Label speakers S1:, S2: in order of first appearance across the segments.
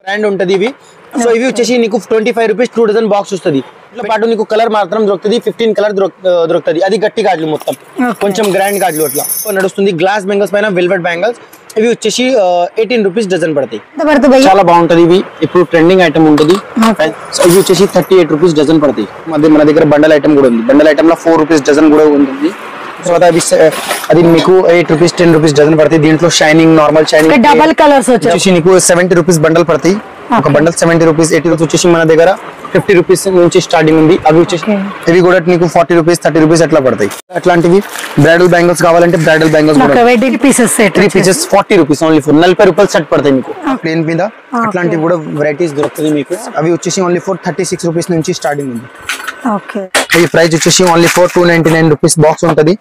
S1: Brand ఉంటది ఇవి so ఇవి వచ్చేసి నీకు twenty five rupees two dozen box వస్తుంది ఇట్లా పాటు నీకు కలర్ మాత్రం దొరుకుతుంది ఫిఫ్టీన్ కలర్ దొరుకుతుంది అది గట్టి గాజులు మొత్తం
S2: Okay.
S1: కొంచెం గ్రాండ్ గాజులు అట్లా నడుస్తుంది గ్లాస్ బ్యాంగిల్స్ పైన వెల్వెట్ బ్యాంగిల్స్ ఇవి వచ్చేసి ఎయిటీన్ రూపీస్ డజన్ పడతాయి
S2: ఎంత పడుతుంది భయ్యా
S1: చాలా బాగుంటది ఇవి ఇప్పుడు ట్రెండింగ్ ఐటమ్ ఉంటుంది
S2: Okay.
S1: సో ఇవి వచ్చేసి థర్టీ ఎయిట్ రూపీస్ డజన్ పడతాయి మధ్య మన దగ్గర బండల్ ఐటమ్ కూడా ఉంది బండల్ ఐటమ్ లో ఫోర్ రూపీస్ డజన్ కూడా ఉంటుంది తర్వాత అవి స- అది మీకు eight rupees ten rupees dozen పడతాయి దీంట్లో shining normal shining
S2: double colours వచ్చాయి
S1: వచ్చేసి నీకు సెవెంటీ రూపీస్ బండల్ పడతాయి ఒక bundle seventy rupees eighty rupees వచ్చేసి మన దగ్గర ఫిఫ్టీ రూపీస్ నుంచి స్టార్టింగ్ ఉంది అవి వచ్చేసి
S2: Okay.
S1: ఇవి కూడా నీకు ఫార్టీ రూపీస్ థర్టీ రూపీస్ అట్లా పడతాయి అట్లాంటివి బ్రైడల్ బ్యాంగిల్స్ కావాలంటే బ్రైడల్ బ్యాంగిల్స్ కూడా
S2: ఒక wedding pieces set
S1: three pieces forty rupees only four నలభై రూపాయలు సెట్ పడతాయి మీకు ప్లేన్ మీద అట్లాంటివి కూడా వెరైటీస్ దొరుకుతుంది మీకు అవి వచ్చేసి only four thirty six rupees నుంచి స్టార్టింగ్ ఉంది
S2: ఓకే
S1: ఈ ప్రైస్ వచ్చేసి only four two ninety nine rupees box ఉంటుంది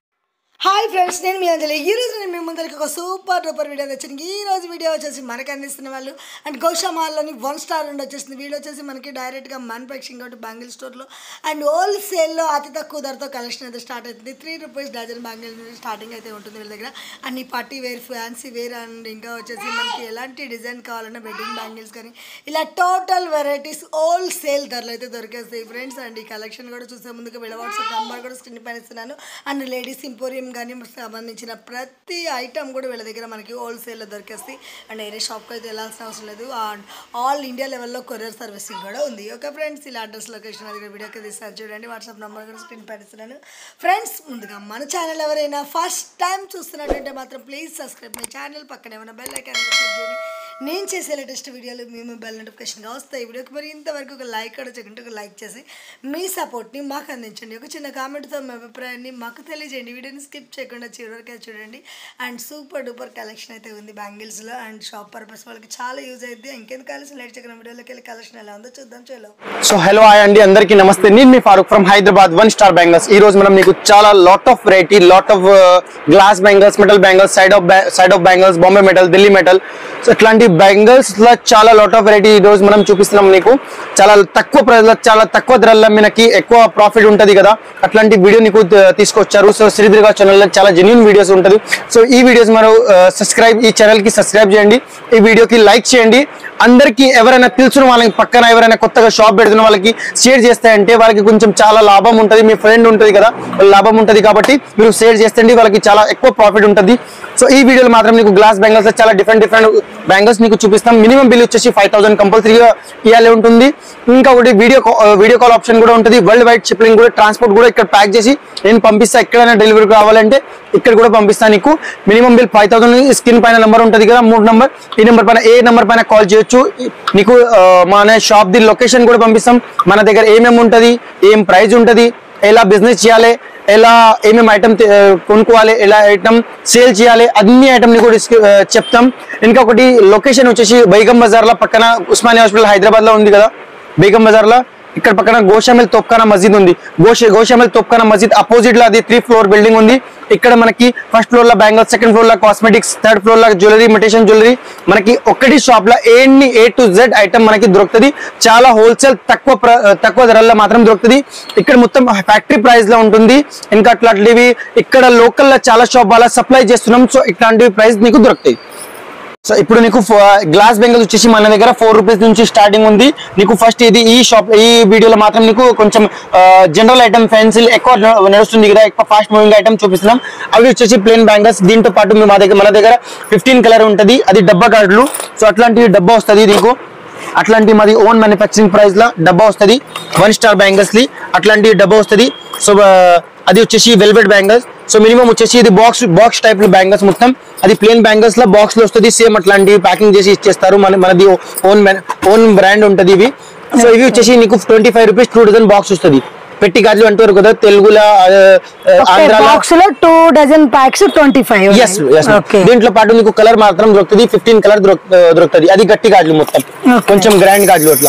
S3: హాయ్ ఫ్రెండ్స్ నేను మీ అంజలి ఈ రోజు నేను మీ ముందరికి ఒక సూపర్ డూపర్ వీడియో తెచ్చాను ఈ రోజు వీడియో వచ్చేసి మనకి అందిస్తున్న వాళ్ళు అండ్ గౌషా మాల్లోని వన్ స్టార్ నుండి వచ్చేసింది వీడియో వచ్చేసి మనకి డైరెక్ట్గా మ్యానుఫ్యాక్చరింగ్ కాబట్టి బ్యాంగిల్ స్టోర్లో అండ్ హోల్సేల్లో అతి తక్కువ ధరతో కలెక్షన్ అయితే స్టార్ట్ అవుతుంది three rupees dozen bangle starting అయితే ఉంటుంది వీళ్ళ దగ్గర అన్ని party wear fancy wear and ఇంకా వచ్చేసి మనకి ఎలాంటి డిజైన్ కావాలన్నా వెడ్డింగ్ బ్యాంగిల్స్ కానీ ఇలా టోటల్ వెరైటీస్ హోల్సేల్ ధరలు అయితే దొరికేస్తాయి ఫ్రెండ్స్ అండ్ ఈ కలెక్షన్ కూడా చూసే ముందుకు వీళ్ళ వాట్సాప్ నెంబర్ కూడా స్క్రీన్ పైన ఇస్తున్నాను అండ్ లేడీస్ ఇంపోరియం కానీ సంబంధించిన ప్రతి ఐటమ్ కూడా వీళ్ళ దగ్గర మనకి హోల్సేల్లో దొరికేస్తాయి అండ్ వేరే షాప్కి అయితే వెళ్ళాల్సిన అవసరం లేదు అండ్ ఆల్ ఇండియా లెవెల్లో కొరియర్ సర్వీసింగ్ కూడా ఉంది ఓకే ఫ్రెండ్స్ ఇలా అడ్రస్ లొకేషన్ అది వీడియోకి తీస్తారు చూడండి వాట్సాప్ నెంబర్ కూడా స్క్రీన్ పైన ఇస్తున్నాను ఫ్రెండ్స్ ముందుగా మన ఛానల్ ఎవరైనా ఫస్ట్ టైం చూస్తున్నట్టుంటే మాత్రం ప్లీజ్ సబ్స్క్రైబ్ మై ఛానల్ పక్కనే ఉన్న బెల్ ఐకాన్ క్లిక్ చేయండి నేను చేసే లేటెస్ట్ వీడియోలు మీ మొబైల్ నోటిఫికేషన్గా వస్తాయి ఈ వీడియోకి మరి ఇంతవరకు ఒక లైక్ కూడా చేయకుంటే ఒక లైక్ చేసి మీ సపోర్ట్ని మాకు అందించండి ఒక చిన్న కామెంట్తో మీ అభిప్రాయాన్ని మాకు తెలియజేయండి వీడియోని స్కిప్ చేయకుండా చివరి వరకు చూడండి అండ్ సూపర్ డూపర్ కలెక్షన్ అయితే ఉంది బ్యాంగిల్స్లో అండ్ షాప్ పర్పస్ వాళ్ళకి చాలా యూజ్ అయింది ఇంకెందుకు కలిసి లైట్ చేయకుండా వీడియోలోకి వెళ్ళి కలెక్షన్ ఎలా ఉందో చూద్దాం చలో
S1: సో హలో హాయ్ అండి అందరికీ నమస్తే నేను మీ Farooq from Hyderabad one star bangles ఈ రోజు మనం మీకు చాలా lot of variety lot of glass bangles metal bangles side of side of bangles Bombay metal Delhi metal so ఇట్లాంటి బ్యాంగిల్స్ లో చాలా లాట్ ఆఫ్ వెరైటీ ఈ రోజు మనం చూపిస్తున్నాం మీకు చాలా తక్కువ ప్రైస్ లో చాలా తక్కువ ధరల్లో మనకి ఎక్కువ ప్రాఫిట్ ఉంటది కదా అట్లాంటి వీడియో నీకు త- తీసుకొచ్చారు సో శ్రీదుర్గా ఛానల్ లో చాలా జెన్యున్ వీడియోస్ ఉంటది సో ఈ వీడియోస్ మనం సబ్స్క్రైబ్ ఈ ఛానల్ కి సబ్స్క్రైబ్ చేయండి ఈ వీడియోకి లైక్ చేయండి అందరికీ ఎవరైనా తెలిసిన వాళ్ళకి పక్కన ఎవరైనా కొత్తగా షాప్ పెడుతున్న వాళ్ళకి షేర్ చేస్తాయంటే వాళ్ళకి కొంచెం చాలా లాభం ఉంటుంది మీ ఫ్రెండ్ ఉంటుంది కదా వాళ్ళ లాభం ఉంటుంది కాబట్టి మీరు షేర్ చేస్తే వాళ్ళకి చాలా ఎక్కువ ప్రాఫిట్ ఉంటుంది సో ఈ వీడియోలో మాత్రం నీకు గ్లాస్ బ్యాంగిల్స్ చాలా డిఫరెంట్ డిఫరెంట్ బ్యాంగిల్స్ నీకు చూపిస్తాం మినిమం బిల్ వచ్చేసి ఫైవ్ థౌసండ్ కంపల్సరీగా ఇవ్వాలి ఉంటుంది ఇంకా ఒకటి వీడియో వీడియో కాల్ ఆప్షన్ కూడా ఉంటుంది వరల్డ్ వైడ్ షిప్పింగ్ కూడా ట్రాన్స్పోర్ట్ కూడా ఇక్కడ ప్యాక్ చేసి నేను పంపిస్తా ఎక్కడైనా డెలివరీ కావాలంటే ఇక్కడ కూడా పంపిస్తాను నీకు minimum bill five thousand screen పైన నెంబర్ ఉంటుంది కదా మూడు నెంబర్ ఈ నెంబర్ పైన ఏ నెంబర్ పైన కాల్ చేయొచ్చు నీకు ఆ, మన షాప్ ది లొకేషన్ కూడా పంపిస్తాం మన దగ్గర ఏమేమి ఉంటుంది ఏం ప్రైస్ ఉంటుంది ఎలా బిజినెస్ చేయాలి ఎలా ఏమేమి ఐటమ్ కొనుక్కోవాలి ఎలా ఐటమ్ సేల్ చేయాలి అన్ని ఐటమ్ ని కూడా డిస్క్రి- ఆ, చెప్తాం ఇంకొకటి లొకేషన్ వచ్చేసి బైగం బజార్ లో పక్కన ఉస్మానియా హాస్పిటల్ హైదరాబాద్ లో ఉంది కదా బేగం బజార్ లో ఇక్కడ పక్కన గోషామిల్ తోప్ఖానా మస్జిద్ ఉంది గోష గోషామిల్ తోప్ఖానా మస్జిద్ అపోజిట్ లో అది త్రీ ఫ్లోర్ బిల్డింగ్ ఉంది ఇక్కడ మనకి ఫస్ట్ ఫ్లోర్ లో బ్యాంగిల్స్ సెకండ్ ఫ్లోర్ లో కాస్మెటిక్స్ థర్డ్ ఫ్లోర్ లో జ్యువెలరీ ఇమిటేషన్ జ్యువెలరీ మనకి ఒకటి షాప్ లో ఎన్ని ఏ టు జెడ్ ఐటమ్ మనకి దొరుకుతుంది చాలా హోల్సేల్ తక్కువ ప్ర- తక్కువ ధరల్లో మాత్రం దొరుకుతుంది ఇక్కడ మొత్తం ఫ్యాక్టరీ ప్రైస్ లో ఉంటుంది ఇంకా అట్లాంటివి ఇక్కడ లోకల్ లో చాలా షాప్ వాళ్ళ సప్లై చేస్తున్నాం సో ఇట్లాంటి ప్రైస్ నీకు దొరుకుతాయి సో ఇప్పుడు నీకు గ్లాస్ బెంగల్స్ వచ్చేసి మన దగ్గర ఫోర్ రూపీస్ నుంచి స్టార్టింగ్ ఉంది నీకు ఫస్ట్ ఇది ఈ షాప్ ఈ వీడియోలో మాత్రం నీకు కొంచెం జనరల్ ఐటమ్ ఫెన్సిల్ ఎక్కువ న- నడుస్తుంది కదా ఎక్కువ ఫాస్ట్ మూవింగ్ ఐటమ్ చూపిస్తున్నాం అవి వచ్చేసి ప్లేన్ బ్యాంగల్స్ దీంతో పాటు మీ- మా దగ్గర మన దగ్గర ఫిఫ్టీన్ కలర్ ఉంటుంది అది డబ్బా కార్డులు సో అట్లాంటి డబ్బా వస్తుంది నీకు అట్లాంటి మాది ఓన్ మ్యానుఫ్యాక్చరింగ్ ప్రైస్ లో డబ్బా వస్తుంది వన్ స్టార్ బ్యాంగల్స్ లి అట్లాంటి డబ్బా వస్తుంది సో ఆ, అది వచ్చేసి వెల్వెట్ బ్యాంగల్స్ సో మినిమం వచ్చేసి ఇది బాక్స్ బాక్స్ టైప్ లో బ్యాంగల్స్ మొత్తం అది ప్లేన్ బ్యాంగల్స్ లో బాక్స్ లో వస్తుంది సేమ్ అట్లాంటి ప్యాకింగ్ చేసి ఇచ్చేస్తారు మన మనది ఓన్ ఓన్ బ్రాండ్ ఉంటది ఇవి సో ఇవి వచ్చేసి నీకు twenty five rupees two dozen box వస్తుంది పెట్టి గాజులు అంటారు కదా తెలుగులో ఆ, ఆ, ఆంధ్రాలో
S2: బాక్స్ లో two dozen packs twenty five
S1: yes yes
S2: okay
S1: దీంట్లో పాటు నీకు కలర్ మాత్రం దొరుకుతుంది ఫిఫ్టీన్ కలర్ దొరుకుతుంది అది గట్టి గాజులు మొత్తం
S2: Okay.
S1: కొంచెం గ్రాండ్ గాజులు అట్లా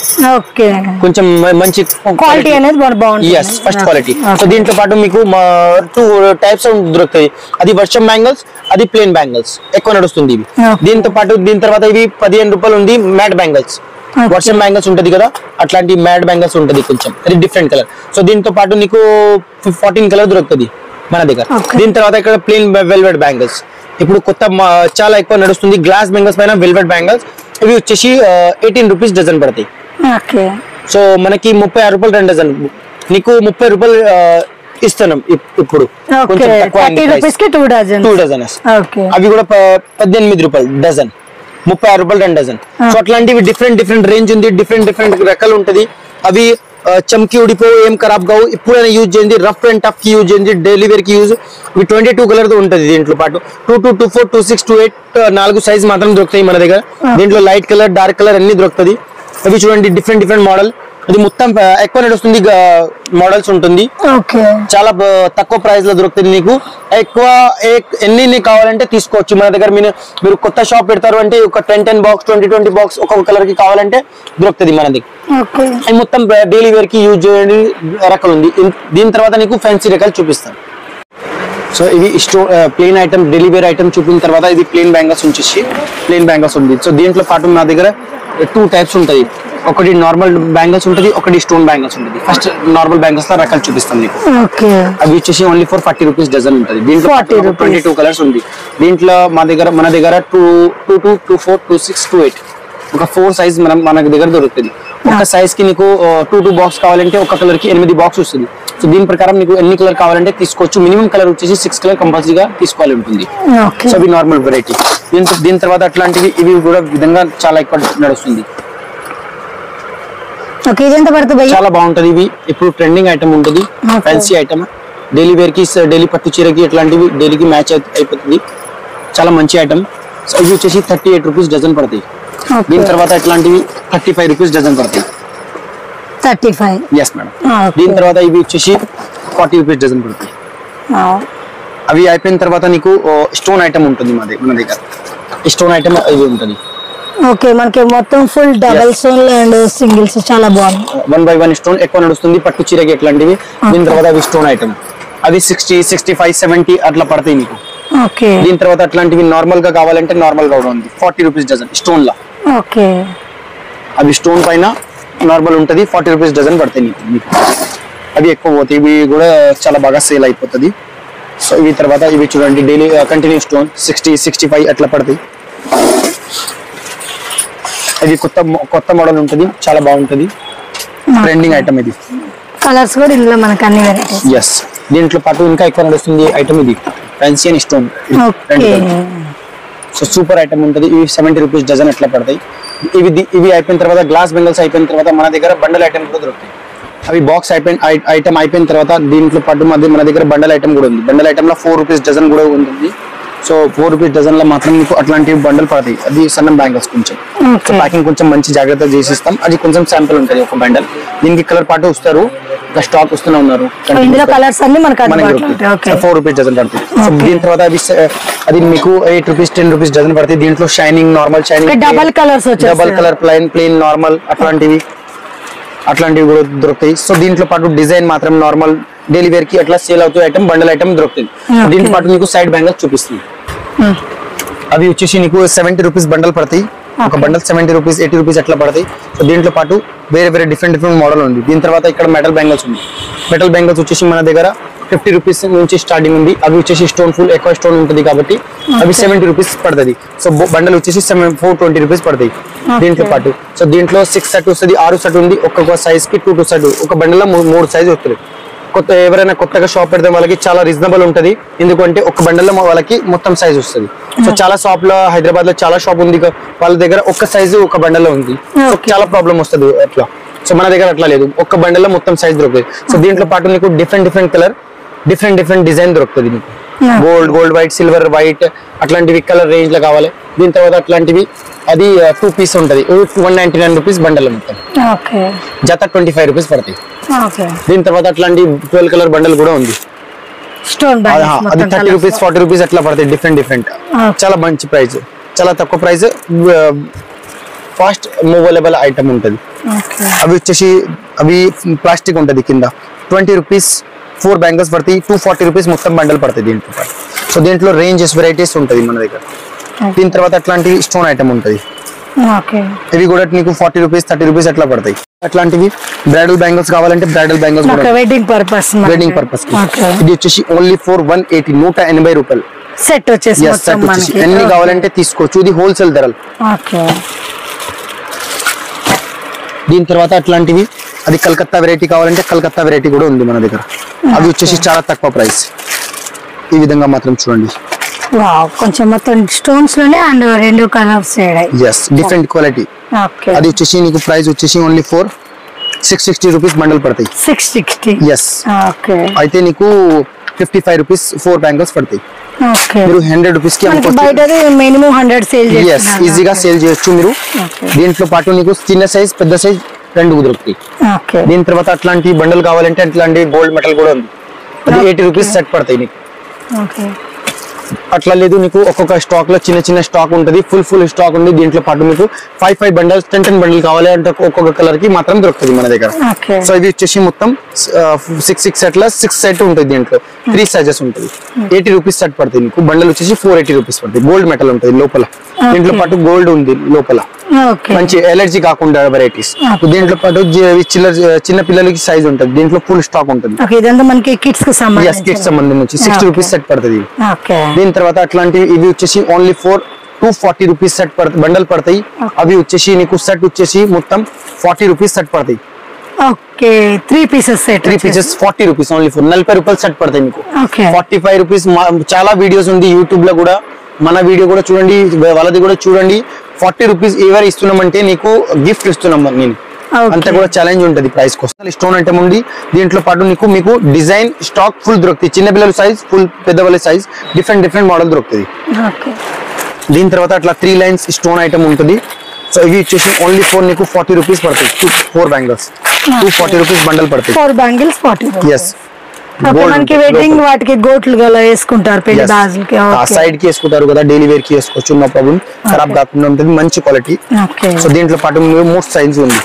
S2: ఓకే
S1: కొంచెం మ- మంచి
S2: క్వాలిటీ అనేది బాగా బాగుంటుంది
S1: yes first quality
S2: Okay.
S1: So దీంట్లో పాటు మీకు టూ టైప్స్ దొరుకుతాయి అది వర్షం బ్యాంగిల్స్ అది ప్లేన్ బ్యాంగిల్స్ ఎక్కువ నడుస్తుంది ఇవి
S2: Okay.
S1: దీంతో పాటు దీని తర్వాత ఇవి పదిహేను రూపాయలు ఉంది మ్యాట్ బ్యాంగిల్స్
S2: Okay.
S1: వర్షం బ్యాంగిల్స్ ఉంటది కదా అట్లాంటి మ్యాట్ బ్యాంగిల్స్ ఉంటది కొంచెం అది డిఫరెంట్ కలర్ సో దీంతో పాటు నీకు ఫార్టీన్ కలర్ దొరుకుతుంది మన దగ్గర
S2: Okay.
S1: దీని తర్వాత ఇక్కడ ప్లేన్ వెల్వెట్ బ్యాంగిల్స్ ఇప్పుడు కొత్త మా- చాలా ఎక్కువ నడుస్తుంది గ్లాస్ బ్యాంగిల్స్ పైన వెల్వెట్ బ్యాంగిల్స్ ఇవి వచ్చేసి ఎయిటీన్ రూపీస్ డజన్ పడతాయి
S2: ఓకే
S1: సో మనకి ముప్పై ఆరు రూపాయలు రెండు డజన్ నీకు ముప్పై రూపాయలు ఆ, ఇస్తున్నాం ఇప్- ఇప్పుడు
S2: ఓకే థర్టీ రూపీస్ కి two dozen
S1: two dozen
S2: okay
S1: అవి కూడా ప- పద్దెనిమిది రూపాయలు డజన్ ముప్పై ఆరు రూపాయలు రెండు డజన్ సో అట్లాంటివి డిఫరెంట్ డిఫరెంట్ రేంజ్ ఉంది డిఫరెంట్ డిఫరెంట్ రకాలు ఉంటది అవి ఆ, చమ్కి ఉడిపో ఏం ఖరాబ్ కావు ఇప్పుడైనా యూజ్ చేయండి రఫ్ అండ్ టఫ్ కి యూజ్ చేయండి డైలీ వేర్ కి యూజ్ ఇవి ట్వంటీ టూ కలర్ తో ఉంటది దీంట్లో పాటు two two two four two six two eight నాలుగు సైజ్ మాత్రం దొరుకుతాయి మన దగ్గర దీంట్లో లైట్ కలర్ డార్క్ కలర్ అన్ని దొరుకుతుంది అవి చూడండి డిఫరెంట్ డిఫరెంట్ మోడల్ అది మొత్తం ఆ, ఎక్కువ నడుస్తుంది మోడల్స్ ఉంటుంది
S2: ఓకే
S1: చాలా బ- తక్కువ ప్రైస్ లో దొరుకుతుంది నీకు ఎక్కువ ఏ- ఎన్ని ఎన్ని కావాలంటే తీసుకోవచ్చు మన దగ్గర మీరు మీరు కొత్త షాప్ పెడతారు అంటే ఒక ten ten box twenty twenty box ఒక్కొక్క కలర్ కి కావాలంటే దొరుకుతుంది మన దగ్గర
S2: ఓకే
S1: అది మొత్తం డైలీ వేర్ కి యూజ్ చేయని రకాలు ఉంది ఇన్- దీని తర్వాత నీకు ఫ్యాన్సీ రకాలు చూపిస్తాను సో ఇవి స్టో plain item daily wear item చూపిన తర్వాత ఇది ప్లేన్ బ్యాంగల్స్ ఉంచేసి ప్లేన్ బ్యాంగల్స్ ఉంది సో దీంట్లో పాటు నా దగ్గర టూ టైప్స్ ఉంటాయి ఒకటి నార్మల్ బ్యాంగల్స్ ఉంటుంది ఒకటి స్టోన్ బ్యాంగల్స్ ఉంటుంది ఫస్ట్ నార్మల్ బ్యాంగల్స్ లో రకాలు చూపిస్తాను నీకు
S2: ఓకే
S1: అవి వచ్చేసి only for forty rupees dozen ఉంటుంది దీంట్లో
S2: 40 rupees.
S1: ట్వంటీ టూ కలర్స్ ఉంది దీంట్లో మా దగ్గర మన దగ్గర two two two two four two six two eight ఒక ఫోర్ సైజ్ మనం మన దగ్గర దొరుకుతుంది ఒక సైజ్ కి నీకు టూ టూ బాక్స్ కావాలంటే ఒక కలర్ కి ఎనిమిది బాక్స్ వస్తుంది సో దీని ప్రకారం నీకు ఎన్ని కలర్ కావాలంటే తీసుకోవచ్చు మినిమం కలర్ వచ్చేసి సిక్స్ కలర్ కంపల్సరీగా తీసుకోవాలి ఉంటుంది
S2: ఓకే
S1: సో అవి నార్మల్ వెరైటీ దీని దీని తర్వాత అట్లాంటివి ఇవి కూడా విధంగా చాలా ఎక్కువ నడుస్తుంది
S2: ఓకే ఇది ఎంత పడుతుంది భయ్యా
S1: చాలా బాగుంటది ఇవి ఇప్పుడు ట్రెండింగ్ ఐటమ్ ఉంటుంది
S2: Okay.
S1: Fancy item daily wear కి డైలీ పట్టు చీరకి ఇట్లాంటివి డైలీకి మ్యాచ్ అయిపోతుంది చాలా మంచి ఐటమ్ సో ఇవి వచ్చేసి థర్టీ ఎయిట్ రూపీస్ డజన్ పడతాయి
S2: ఓకే
S1: దీని తర్వాత ఇట్లాంటివి థర్టీ ఫైవ్ రూపీస్ డజన్ పడతాయి
S2: థర్టీ ఫైవ్
S1: ఎస్ మేడం దీని తర్వాత ఇవి వచ్చేసి ఫార్టీ రూపీస్ డజన్ పడతాయి అవి అయిపోయిన తర్వాత నీకు స్టోన్ ఐటమ్ ఉంటుంది మా దగ్గర మన దగ్గర స్టోన్ ఐటమ్ ఇవి ఉంటుంది
S2: ఓకే మనకి మొత్తం full double stone and singles చాలా బాగుంది
S1: వన్ బై వన్ స్టోన్ ఎక్కువ నడుస్తుంది పట్టు చీరకి ఎట్లాంటివి దీని తర్వాత అవి స్టోన్ ఐటమ్ అవి సిక్స్టీ సిక్స్టీ ఫైవ్ సెవెంటీ అట్లా పడతాయి నీకు
S2: ఓకే
S1: దీని తర్వాత అట్లాంటివి నార్మల్ గా కావాలంటే నార్మల్ గా కూడా ఉంది ఫార్టీ రూపీస్ డజన్ స్టోన్ లా
S2: ఓకే
S1: అవి స్టోన్ పైన నార్మల్ ఉంటది ఫార్టీ రూపీస్ డజన్ పడతాయి నీకు మీకు అవి ఎక్కువ పోతాయి ఇవి కూడా చాలా బాగా సేల్ అయిపోతుంది సో ఇవి తర్వాత ఇవి చూడండి daily continue stone sixty sixty five అట్లా పడతాయి ఇది కొత్త మో- కొత్త మోడల్ ఉంటుంది చాలా బాగుంటది ట్రెండింగ్ ఐటమ్ ఇది
S2: కలర్స్ కూడా ఇందులో మనకు అన్ని వెరైటీస్
S1: ఎస్ దీంట్లో పాటు ఇంకా ఎక్కువ నడుస్తుంది ఐటమ్ ఇది fancy and stone
S2: okay
S1: so super item ఉంటుంది ఇవి సెవెంటీ రూపీస్ డజన్ ఎట్లా పడతాయి ఇవి ది- ఇవి అయిపోయిన తర్వాత గ్లాస్ బెంగల్స్ అయిపోయిన తర్వాత మన దగ్గర బండల్ ఐటమ్ కూడా దొరుకుతాయి అవి బాక్స్ అయిపోయిన ఐటమ్ అయిపోయిన తర్వాత దీంట్లో పాటు మధ్య మన దగ్గర బండల్ ఐటమ్ కూడా ఉంది బండల్ ఐటమ్ లో ఫోర్ రూపీస్ డజన్ కూడా ఉంటుంది సో ఫోర్ రూపీస్ డజన్ లో మాత్రం మీకు అట్లాంటివి బండల్ పడతాయి అది సన్న బ్యాంగిల్స్ కొంచెం
S2: ఓకే
S1: ప్యాకింగ్ కొంచెం మంచి జాగ్రత్త చేసి ఇస్తాం అది కొంచెం శాంపుల్ ఉంటుంది ఒక బండల్ దీనికి కలర్ పాటు వస్తారు ఇంకా స్టాక్ వస్తూనే ఉన్నారు
S2: ఇందులో కలర్స్ అన్ని మనకు
S1: మనకి
S2: అందుబాటులో ఉంటాయి ఓకే
S1: ఫోర్ రూపీస్ డజన్ పడుతుంది సో దీని తర్వాత అవి స- అది మీకు eight rupees ten rupees dozen పడుతుంది దీంట్లో shining normal shining
S2: double colours వచ్చేస్తాయి
S1: double colour plain plain normal అట్లాంటివి అట్లాంటివి కూడా దొరుకుతాయి సో దీంట్లో పాటు డిజైన్ మాత్రం నార్మల్ డైలీ వేర్ కి అట్లా సేల్ అవుతాయి ఐటమ్ బండల్ ఐటమ్ దొరుకుతుంది
S2: Okay.
S1: దీంతో పాటు నీకు సైడ్ బ్యాంగిల్స్ చూపిస్తుంది అవి వచ్చేసి నీకు సెవెంటీ రూపీస్ బండల్ పడతాయి ఒక bundle seventy rupees eighty rupees అట్లా పడతాయి సో దీంట్లో పాటు వేరే వేరే డిఫరెంట్ డిఫరెంట్ మోడల్ ఉంది దీని తర్వాత ఇక్కడ మెటల్ బ్యాంగిల్స్ ఉంది మెటల్ బ్యాంగిల్స్ వచ్చేసి మన దగ్గర ఫిఫ్టీ రూపీస్ నుంచి స్టార్టింగ్ ఉంది అవి వచ్చేసి స్టోన్ ఫుల్ ఎక్కువ స్టోన్ ఉంటుంది కాబట్టి అవి సెవెంటీ రూపీస్ పడుతుంది సో బండల్ వచ్చేసి సెవెన్ ఫోర్ ట్వంటీ రూపీస్ పడతాయి దీంట్లో పాటు సో దీంట్లో సిక్స్ సెట్ వస్తుంది ఆరు సెట్ ఉంది ఒక్కొక్క సైజ్ కి టూ టూ సెట్ ఒక బండల్లో మూడు సైజ్ వస్తుంది కొత్త ఎవరైనా కొత్తగా షాప్ పెడితే వాళ్ళకి చాలా రీజనబుల్ ఉంటది ఎందుకంటే ఒక బండల్లో వాళ్ళకి మొత్తం సైజ్ వస్తుంది సో చాలా షాప్ లో హైదరాబాద్ లో చాలా షాప్ ఉంది కా- వాళ్ళ దగ్గర ఒక్క సైజు ఒక బండల్లో ఉంది సో
S2: Okay.
S1: చాలా ప్రాబ్లం వస్తుంది అట్లా సో మన దగ్గర అట్లా లేదు ఒక్క బండల్లో మొత్తం సైజ్ దొరుకుతుంది సో దీంట్లో పాటు నీకు different different colour different different design దొరుకుతుంది నీకు gold gold white silver white అట్లాంటివి కలర్ రేంజ్ లో కావాలి దీని తర్వాత అట్లాంటివి అది టూ పీస్ ఉంటది one ninety nine rupees bundle మొత్తం
S2: ఓకే
S1: జత ట్వంటీ ఫైవ్ రూపీస్ పడతాయి
S2: ఓకే
S1: దీని తర్వాత అట్లాంటి ట్వెల్వ్ కలర్ బండల్ కూడా ఉంది
S2: స్టోన్
S1: అది హా, అది
S2: bag
S1: thirty rupees forty rupees అట్లా పడతాయి డిఫరెంట్ డిఫరెంట్
S2: Okay.
S1: చాలా మంచి ప్రైస్ చాలా తక్కువ ప్రైస్ ఫాస్ట్ మూవలబుల్ ఐటమ్ ఉంటుంది
S2: ఓకే
S1: అవి వచ్చేసి అవి ప్లాస్టిక్ ఉంటుంది కింద ట్వంటీ రూపీస్ ఫోర్ బ్యాంగిల్స్ పడతాయి టూ ఫార్టీ రూపీస్ మొత్తం బండల్ పడతాయి దీంట్లో పాటు. సో దీంట్లో రేంజెస్ వెరైటీస్ ఉంటుంది మన దగ్గర దీని తర్వాత అట్లాంటి స్టోన్ ఐటమ్ ఉంటుంది
S2: ఓకే
S1: ఇవి కూడా నీకు ఫార్టీ రూపీస్ థర్టీ రూపీస్ అట్లా పడతాయి అట్లాంటివి బ్రైడల్ బ్యాంగిల్స్ కావాలంటే బ్రైడల్ బ్యాంగిల్స్ కూడా
S2: okay wedding purpose
S1: wedding purpose
S2: okay
S1: ఇది వచ్చేసి ఓన్లీ ఫోర్ వన్ ఎయిటీ నూట ఎనభై రూపాయలు
S2: సెట్ వచ్చేసి
S1: ఎస్
S2: మొత్తం
S1: సెట్ వచ్చేసి
S2: మనకి
S1: ఎన్ని కావాలంటే తీసుకోవచ్చు ఇది హోల్సేల్ ధరలు
S2: ఓకే
S1: దీని తర్వాత అట్లాంటివి అది కలకత్తా వెరైటీ కావాలంటే కలకత్తా వెరైటీ కూడా ఉంది మన దగ్గర అవి వచ్చేసి చాలా తక్కువ ప్రైస్ ఈ విధంగా మాత్రం చూడండి
S2: వావ్ కొంచెం మొత్తం స్టోన్స్ లోనే అండ్ రెండు colours
S1: yes different quality
S2: okay
S1: అది వచ్చేసి నీకు ప్రైస్ వచ్చేసి only four six sixty rupees bundle పడతాయి
S2: సిక్స్ సిక్స్టీ
S1: ఎస్
S2: ఓకే
S1: అయితే నీకు fifty five rupees four bangles పడతాయి
S2: ఓకే
S1: మీరు హండ్రెడ్ రూపీస్ కి
S2: మనకి
S1: అమ్ముకోవచ్చు
S2: బయట మినిమం హండ్రెడ్ సేల్
S1: ఎస్
S2: చేస్తున్నారు
S1: ఈజీగా సేల్ చేయొచ్చు మీరు
S2: Okay.
S1: దీంట్లో పాటు నీకు చిన్న సైజ్ పెద్ద సైజ్ రెండు దొరుకుతాయి
S2: ఓకే
S1: దీని తర్వాత అట్లాంటి బండల్ కావాలంటే అట్లాంటి గోల్డ్ మెటల్ కూడా ఉంది అది ఎయిటీ రూపీస్ సెట్ పడతాయి నీకు
S2: ఓకే
S1: అట్లా లేదు నీకు ఒక్కొక్క స్టాక్ లో చిన్న చిన్న స్టాక్ ఉంటుంది ఫుల్ ఫుల్ స్టాక్ ఉంది దీంట్లో పాటు మీకు five five bundles ten ten bundle కావాలి అంటే ఒక్కొక్క కలర్ కి మాత్రం దొరుకుతుంది మన దగ్గర
S2: ఓకే
S1: సో ఇది వచ్చేసి మొత్తం six six set six set ఉంటుంది దీంట్లో త్రీ సైజెస్ ఉంటుంది ఎయిటీ రూపీస్ సెట్ పడుతుంది మీకు బండల్ వచ్చేసి ఫోర్ ఎయిటీ రూపీస్ పడుతుంది గోల్డ్ మెటల్ ఉంటుంది లోపల దీంట్లో పాటు గోల్డ్ ఉంది లోపల
S2: ఓకే
S1: మంచి ఎలర్జీ కాకుండా వెరైటీస్ దీంట్లో పాటు జి- చిల్లర చిన్న పిల్లలకి సైజ్ ఉంటుంది దీంట్లో ఫుల్ స్టాక్ ఉంటుంది
S2: ఓకే ఇదంతా మనకి కిడ్స్ కి
S1: ఎస్ కిట్
S2: సంబంధించి
S1: సంబంధించి సిక్స్టీ
S2: Okay.
S1: రూపీస్ సెట్ పడుతుంది
S2: ఓకే
S1: దీని తర్వాత అట్లాంటివి ఇవి వచ్చేసి only four two forty rupees set పడుతుంది బండల్ పడతాయి అవి వచ్చేసి నీకు సెట్ వచ్చేసి మొత్తం ఫార్టీ రూపీస్ సెట్ పడతాయి
S2: okay three pieces set
S1: three pieces forty rupees only four నలభై రూపాయలు సెట్ పడతాయి మీకు
S2: ఓకే
S1: ఫార్టీ ఫైవ్ రూపీస్ చాలా వీడియోస్ ఉంది యూట్యూబ్ లో కూడా మన వీడియో కూడా చూడండి వాళ్ళది కూడా చూడండి ఫార్టీ రూపీస్ ఎవరు ఇస్తున్నామంటే నీకు గిఫ్ట్ ఇస్తున్నాం నేను
S2: Okay.
S1: అంతా కూడా ఛాలెంజ్ ఉంటుంది ప్రైస్ కోసం స్టోన్ అంటే ఉంది దీంట్లో పాటు నీకు మీకు డిజైన్ స్టాక్ ఫుల్ దొరుకుతాయి చిన్న పిల్లల సైజ్ ఫుల్ పెద్దవాళ్ళ సైజ్ డిఫరెంట్ డిఫరెంట్ మోడల్ దొరుకుతుంది
S2: ఓకే
S1: దీని తర్వాత అట్లా త్రీ లైన్స్ స్టోన్ ఐటమ్ ఉంటుంది సో ఇవి వచ్చేసి ఓన్లీ ఫోర్ నీకు ఫార్టీ రూపీస్ పడతాయి two four bangles two forty rupees bundle పడతాయి
S2: four bangles forty
S1: yes
S2: okay మనకి వెడ్డింగ్ వాటికి గోట్లు గల వేసుకుంటారు పెళ్లి గాజులకి ఓకే
S1: సైడ్ కి వేసుకుంటారు కదా డైలీ వేర్ కి వేసుకోవచ్చు నో ప్రాబ్లం ఖరాబ్ కాకుండా ఉంటుంది మంచి క్వాలిటీ
S2: ఓకే
S1: సో దీంట్లో పాటు మూడు సైజ్ ఉంది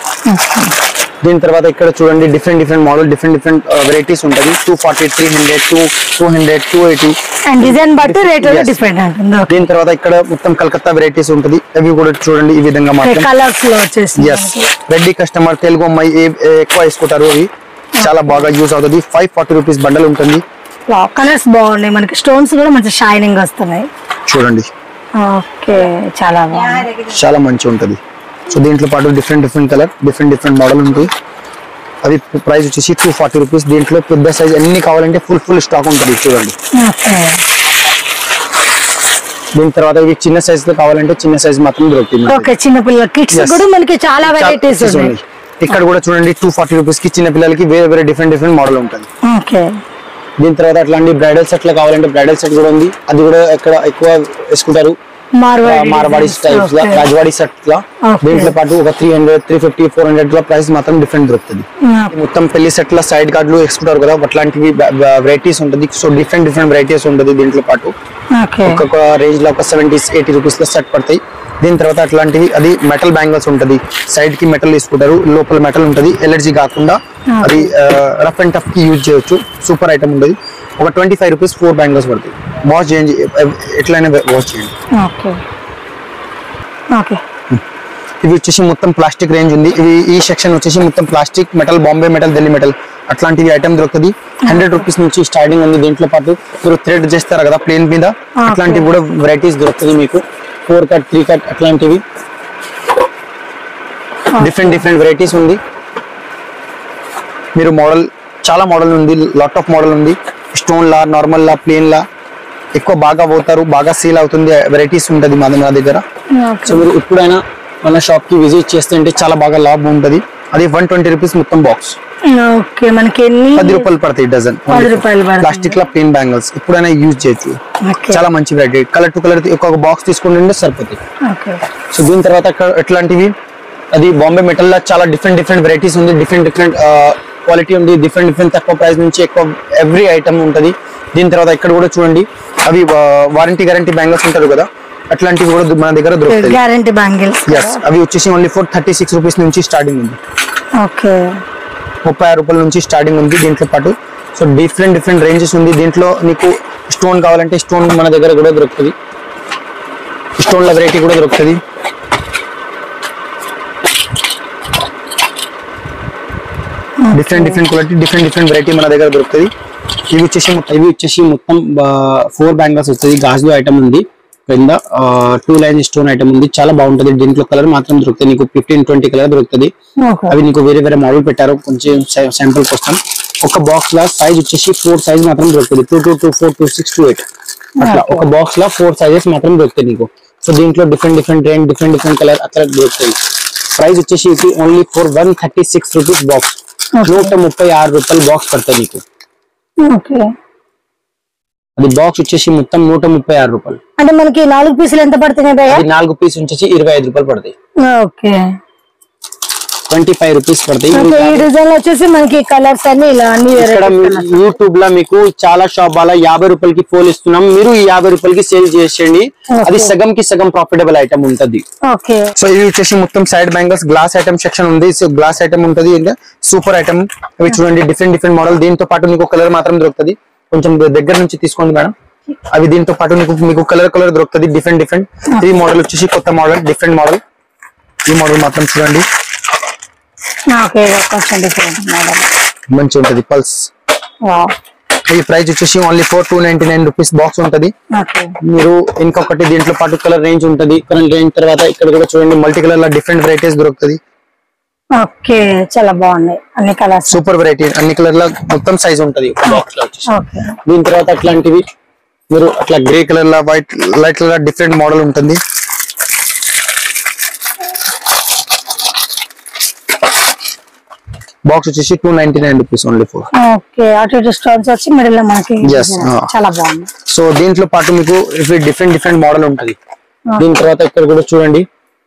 S1: దీని తర్వాత ఇక్కడ చూడండి different different model different different varieties ఉంటుంది two forty three hundred two two hundred two eighty
S2: and design బట్టి రేట్
S1: Yes.
S2: డిఫరెంట్ ఉంటుంది ఓకే
S1: దీని తర్వాత ఇక్కడ మొత్తం కలకత్తా వెరైటీస్ ఉంటుంది అవి కూడా చూడండి ఈ విధంగా మాత్రం
S2: కలర్స్ లో వచ్చేసి
S1: ఎస్ రెడ్డి కస్టమర్ తెలుగు అమ్మాయి ఏ- ఏ- ఎక్కువ వేసుకుంటారు అవి చాలా బాగా యూస్ అవుతుంది ఫైవ్ ఫార్టీ రూపీస్ బండల్ ఉంటుంది
S2: కలర్స్ బాగున్నాయి మనకి స్టోన్స్ కూడా మంచి షైనింగ్ వస్తున్నాయి
S1: చూడండి
S2: ఓకే చాలా బాగుంది
S1: చాలా మంచి ఉంటుంది సో దీంట్లో పాటు different different colour different different model ఉంటుంది అది ప్రైస్ వచ్చేసి టూ ఫార్టీ రూపీస్ దీంట్లో పెద్ద సైజ్ అన్ని కావాలంటే ఫుల్ ఫుల్ స్టాక్ ఉంటుంది చూడండి
S2: ఓకే
S1: దీని తర్వాత ఇవి చిన్న సైజ్ లో కావాలంటే చిన్న సైజ్ మాత్రం దొరుకుతుంది
S2: ఓకే చిన్న పిల్లల కిడ్స్
S1: Yes.
S2: కూడా మనకి చాలా వెరైటీస్
S1: చాలా
S2: ఉన్నాయి
S1: ఉన్నాయి. ఇక్కడ కూడా చూడండి టూ ఫార్టీ రూపీస్ కి చిన్న పిల్లలకి వేరే వేరే డిఫరెంట్ డిఫరెంట్ మోడల్ ఉంటుంది
S2: ఓకే
S1: దీని తర్వాత అట్లాంటి బ్రైడల్ సెట్ లో కావాలంటే బ్రైడల్ సెట్ కూడా ఉంది అది కూడా ఎక్కడ ఎక్కువ వేసుకుంటారు
S2: మార్వాడి
S1: మార్వాడి స్టైల్స్ లా
S2: Okay.
S1: రాజవాడి సెట్ లా
S2: Okay.
S1: దీంట్లో పాటు ఒక three hundred three fifty four hundred లో ప్రైస్ మాత్రం డిఫరెంట్ దొరుకుతుంది ఈ మొత్తం పెళ్లి సెట్ ల సైడ్ కార్డులు వేసుకుంటారు కదా అట్లాంటివి వెరైటీస్ ఉంటుంది సో డిఫరెంట్ డిఫరెంట్ వెరైటీస్ ఉంటుంది దీంట్లో పాటు
S2: ఓకే
S1: ఒక్కొక్క రేంజ్ లో ఒక సెవెంటీ ఎయిటీ రూపీస్ లో సెట్ పడతాయి దీని తర్వాత అట్లాంటివి అది మెటల్ బ్యాంగిల్స్ ఉంటుంది సైడ్ కి మెటల్ తీసుకుంటారు లోపల మెటల్ ఉంటుంది ఎలర్జీ కాకుండా అది రఫ్ అండ్ టఫ్ కి యూజ్ చేయొచ్చు సూపర్ ఐటమ్ ఉంటుంది ఒక twenty five rupees four bangles పడతాయి వాష్ చేయండి ఎట్లయినా వాష్ చేయండి
S2: ఓకే ఓకే
S1: ఇవి వచ్చేసి మొత్తం ప్లాస్టిక్ రేంజ్ ఉంది ఇవి ఈ సెక్షన్ వచ్చేసి మొత్తం plastic metal Bombay metal Delhi metal అట్లాంటివి ఐటమ్ దొరుకుతుంది హండ్రెడ్ రూపీస్ నుంచి స్టార్టింగ్ ఉంది దీంట్లో పాటు మీరు థ్రెడ్ చేస్తారు కదా ప్లేన్ మీద అట్లాంటివి కూడా వెరైటీస్ దొరుకుతుంది మీకు ఫోర్ కట్ త్రీ కట్ అట్లాంటివి డిఫరెంట్ డిఫరెంట్ వెరైటీస్ ఉంది మీరు మోడల్ చాలా మోడల్ ఉంది లాట్ ఆఫ్ మోడల్ ఉంది స్టోన్ లా నార్మల్ లా ప్లేన్ లా ఎక్కువ బాగా పోతారు బాగా సేల్ అవుతుంది వెరైటీస్ ఉంటుంది మన మన దగ్గర సో మీరు ఎప్పుడైనా మన షాప్ కి విజిట్ చేస్తుంటే చాలా బాగా లాభం ఉంటుంది అది వన్ ట్వంటీ రూపీస్ మొత్తం బాక్స్
S2: ఓకే మనకి ఎన్ని
S1: పది రూపాయలు పడతాయి డజన్
S2: పది రూపాయలు పడతాయి.
S1: ప్లాస్టిక్ లా ప్లేన్ బ్యాంగిల్స్ ఎప్పుడైనా యూజ్ చేయొచ్చు
S2: ఓకే
S1: చాలా మంచి వెరైటీ కలర్ టు కలర్ ఒక్కొక్క బాక్స్ తీసుకుంటుంటే సరిపోతుంది
S2: ఓకే
S1: సో దీని తర్వాత అక్కడ ఎట్లాంటివి అది బాంబే మెటల్ లా చాలా డిఫరెంట్ డిఫరెంట్ వెరైటీస్ ఉంది డిఫరెంట్ డిఫరెంట్ క్వాలిటీ ఉంది డిఫరెంట్ డిఫరెంట్ తక్కువ ప్రైస్ నుంచి ఎక్కువ ఎవ్రీ ఐటమ్ ఉంటుంది దీని తర్వాత ఇక్కడ కూడా చూడండి అవి వారంటీ గ్యారంటీ బ్యాంగిల్స్ ఉంటారు కదా అట్లాంటివి కూడా మన దగ్గర దొరుకుతాయి
S2: గ్యారంటీ బ్యాంగిల్స్
S1: ఎస్ అవి వచ్చేసి only four thirty six rupees నుంచి స్టార్టింగ్ ఉంది
S2: ఓకే
S1: ముప్పై ఆరు రూపాయల నుంచి స్టార్టింగ్ ఉంది దీంట్లో పాటు సో డిఫరెంట్ డిఫరెంట్ రేంజెస్ ఉంది దీంట్లో నీకు స్టోన్ కావాలంటే స్టోన్ మన దగ్గర కూడా దొరుకుతుంది స్టోన్ల వెరైటీ కూడా దొరుకుతుంది different different quality different different variety మన దగ్గర దొరుకుతుంది ఇవి వచ్చేసి మొత్తం- ఇవి వచ్చేసి మొత్తం ఫోర్ బ్యాంగిల్స్ వస్తుంది గాజు ఐటమ్ ఉంది కింద టూ లైన్ స్టోన్ ఐటమ్ ఉంది చాలా బాగుంటది దీంట్లో కలర్ మాత్రం దొరుకుతుంది నీకు ఫిఫ్టీన్ ట్వంటీ కలర్ దొరుకుతుంది
S2: ఓకే
S1: అవి నీకు వేరే వేరే మోడల్ పెట్టారు కొంచెం శాంపుల్ కోసం ఒక బాక్స్ లా సైజ్ వచ్చేసి ఫోర్ సైజ్ మాత్రం దొరుకుతుంది two two two four two six two eight అట్లా ఒక బాక్స్ లా ఫోర్ సైజెస్ మాత్రం దొరుకుతాయి నీకు సో దీంట్లో different different range different different colour అక్కడ దొరుకుతాయి ప్రైస్ వచ్చేసి ఇది only four one thirty six rupees box నూట ముప్పై ఆరు రూపాయలు బాక్స్ పడుతుంది నీకు
S2: ఓకే
S1: అది బాక్స్ వచ్చేసి మొత్తం నూట ముప్పై ఆరు రూపాయలు
S2: అంటే మనకి నాలుగు పీసులు ఎంత పడుతున్నాయి భయ్య
S1: అది నాలుగు పీస్ వచ్చేసి ఇరవై ఐదు రూపాయలు పడతాయి
S2: ఓకే
S1: ట్వంటీ ఫైవ్ రూపీస్ పడతాయి
S2: ఓకే ఈ డిజైన్ వచ్చేసి మనకి కలర్స్ అన్ని ఇలా అన్ని
S1: ఇక్కడ యూట్యూబ్ లో మీకు చాలా షాప్ వాళ్ళ యాభై రూపాయలకి ఫోన్ ఇస్తున్నాం మీరు ఈ యాభై రూపాయలకి సేల్ చేసేయండి అది సగం కి సగం ప్రాఫిటబుల్ ఐటమ్ ఉంటది
S2: ఓకే
S1: సో ఇవి వచ్చేసి మొత్తం side bangles glass item section ఉంది సో గ్లాస్ ఐటమ్ ఉంటది సూపర్ ఐటమ్ ఇవి చూడండి డిఫరెంట్ డిఫరెంట్ మోడల్ దీంతో పాటు మీకు కలర్ మాత్రం దొరుకుతుంది కొంచెం దగ్గర నుంచి తీసుకోండి మేడం అవి దీంతో పాటు మీకు మీకు కలర్ కలర్ దొరుకుతుంది డిఫరెంట్ డిఫరెంట్ ఈ మోడల్ వచ్చేసి కొత్త మోడల్ డిఫరెంట్ మోడల్ ఈ మోడల్ మాత్రం చూడండి
S2: ఓకే కొంచెం డిఫరెంట్ మోడల్
S1: మంచి ఉంటది పల్స్ ఈ ప్రైస్ వచ్చేసి only four two ninety nine rupees box ఉంటది
S2: ఓకే
S1: మీరు ఇంకొకటి దీంట్లో పాటు కలర్ రేంజ్ ఉంటది కలర్ రేంజ్ తర్వాత ఇక్కడ కూడా చూడండి మల్టీ కలర్ లో డిఫరెంట్ వెరైటీస్ దొరుకుతుంది
S2: ఓకే చాలా బాగున్నాయి అన్ని కలర్స్
S1: సూపర్ వెరైటీ అన్ని కలర్ లో మొత్తం సైజ్ ఉంటది బాక్స్ లో వచ్చేసి
S2: ఓకే
S1: దీని తర్వాత అట్లాంటివి మీరు అట్లా గ్రే కలర్ లో white light colour different model ఉంటుంది బాక్స్ వచ్చేసి two ninety nine rupees only four
S2: okay అటు ఇటు స్టోన్స్ వచ్చి మిడిల్ లో మనకి
S1: Yes, ah.
S2: చాలా బాగుంది
S1: సో దీంట్లో పాటు మీకు ఇవి డిఫరెంట్ డిఫరెంట్ మోడల్ ఉంటది దీని తర్వాత ఇక్కడ కూడా చూడండి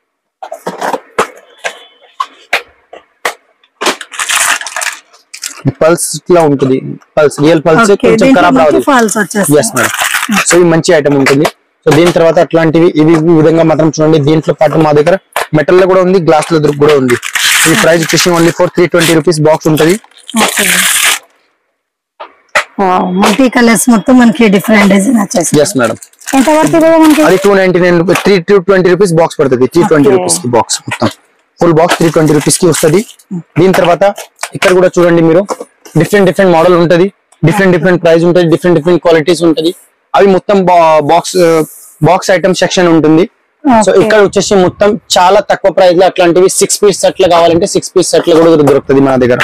S1: పల్స్ లా ఉంటుంది పల్స్ రియల్ పల్స్
S2: ఓకే
S1: కొంచెం
S2: దీంట్లో
S1: ఖరాబ్
S2: మనకి
S1: రాదు
S2: ఫాల్స్ వచ్చేస్తాయి
S1: ఎస్ మేడం సో ఇది మంచి ఐటమ్ ఉంటుంది సో దీని తర్వాత అట్లాంటివి ఇవి ఈ విధంగా మాత్రం చూడండి దీంట్లో పాటు మా దగ్గర మెటల్ లో కూడా ఉంది గ్లాస్ లో కూడా ఉంది ఈ ప్రైస్ వచ్చేసి only four three twenty rupees box ఉంటుంది
S2: ఓకే మల్టీ కలర్స్ మొత్తం మనకి డిఫరెంట్ డిజైన్ వచ్చేసి
S1: ఎస్ మేడం
S2: ఎంత పడుతుంది మనకి
S1: అది two ninety nine three two twenty rupees box పడుతుంది త్రీ ట్వంటీ
S2: Okay.
S1: రూపీస్ కి బాక్స్ మొత్తం full box three twenty rupees కి వస్తుంది దీని తర్వాత ఇక్కడ కూడా చూడండి మీరు డిఫరెంట్ డిఫరెంట్ మోడల్ ఉంటది డిఫరెంట్ డిఫరెంట్ ప్రైస్ ఉంటుంది డిఫరెంట్ డిఫరెంట్ క్వాలిటీస్ ఉంటది అవి మొత్తం బాక్స్ బాక్స్ ఐటమ్ సెక్షన్ ఉంటుంది సో
S2: Okay.
S1: ఇక్కడ వచ్చేసి మొత్తం చాలా తక్కువ ప్రైస్ లో అట్లాంటివి సిక్స్ పీస్ సెట్లు కావాలంటే సిక్స్ పీస్ సెట్లు కూడా దొరుకుతుంది మన దగ్గర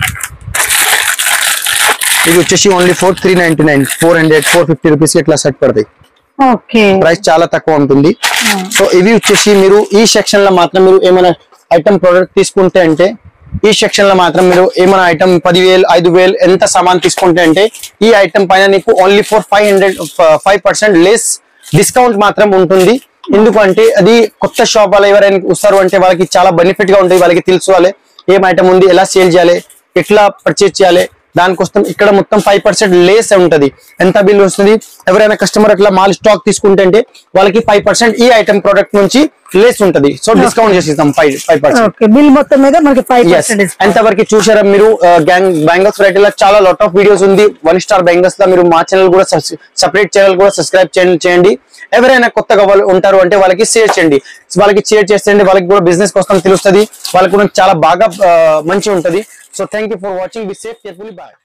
S1: ఇది వచ్చేసి only four three ninety nine four hundred four fifty rupees ఇట్లా సెట్ పడతాయి
S2: ఓకే
S1: ప్రైస్ చాలా తక్కువ ఉంటుంది సో ఇవి వచ్చేసి మీరు ఈ సెక్షన్ లో మాత్రం మీరు ఏమైనా ఐటమ్ ప్రోడక్ట్ తీసుకుంటే అంటే ఈ సెక్షన్ లో మాత్రం మీరు ఏమైనా ఐటమ్ పదివేలు ఐదు వేలు ఎంత సామాన్ తీసుకుంటే అంటే ఈ ఐటమ్ పైన నీకు only four five hundred five percent less discount మాత్రం ఉంటుంది ఎందుకంటే అది కొత్త షాప్ వాళ్ళు ఎవరైనా వస్తారు అంటే వాళ్ళకి చాలా బెనిఫిట్ గా ఉంటుంది వాళ్ళకి తెలుసుకోవాలి ఏం ఐటమ్ ఉంది ఎలా సేల్ చేయాలి ఎట్లా పర్చేజ్ చేయాలి దానికోసం ఇక్కడ మొత్తం ఫైవ్ పర్సెంట్ లేస్ ఉంటది ఎంత బిల్ వస్తుంది ఎవరైనా కస్టమర్ అట్లా మాల్ స్టాక్ తీసుకుంటే అంటే వాళ్ళకి ఫైవ్ పర్సెంట్ ఈ ఐటమ్ ప్రోడక్ట్ నుంచి లేస్ ఉంటది సో డిస్కౌంట్ చేసి ఇస్తాం five five percent
S2: okay bill మొత్తం మీద మనకి ఫైవ్
S1: ఎస్
S2: పర్సెంట్
S1: ఎంతవరకు చూసారా మీరు గ్యాంగ్ బ్యాంగిల్స్ వెరైటీ లో చాలా లాట్ ఆఫ్ వీడియోస్ ఉంది వన్ స్టార్ బ్యాంగిల్స్ లో మీరు మా ఛానల్ కూడా సపరేట్ ఛానల్ కూడా సబ్స్క్రైబ్ చేయండి ఎవరైనా కొత్తగా వాళ్ళు ఉంటారు అంటే వాళ్ళకి షేర్ చేయండి వాళ్ళకి షేర్ చేస్తే వాళ్ళకి కూడా బిజినెస్ కోసం తెలుస్తుంది వాళ్ళకి కూడా చాలా బాగా మంచి ఉంటది so thank you for watching be safe carefully bye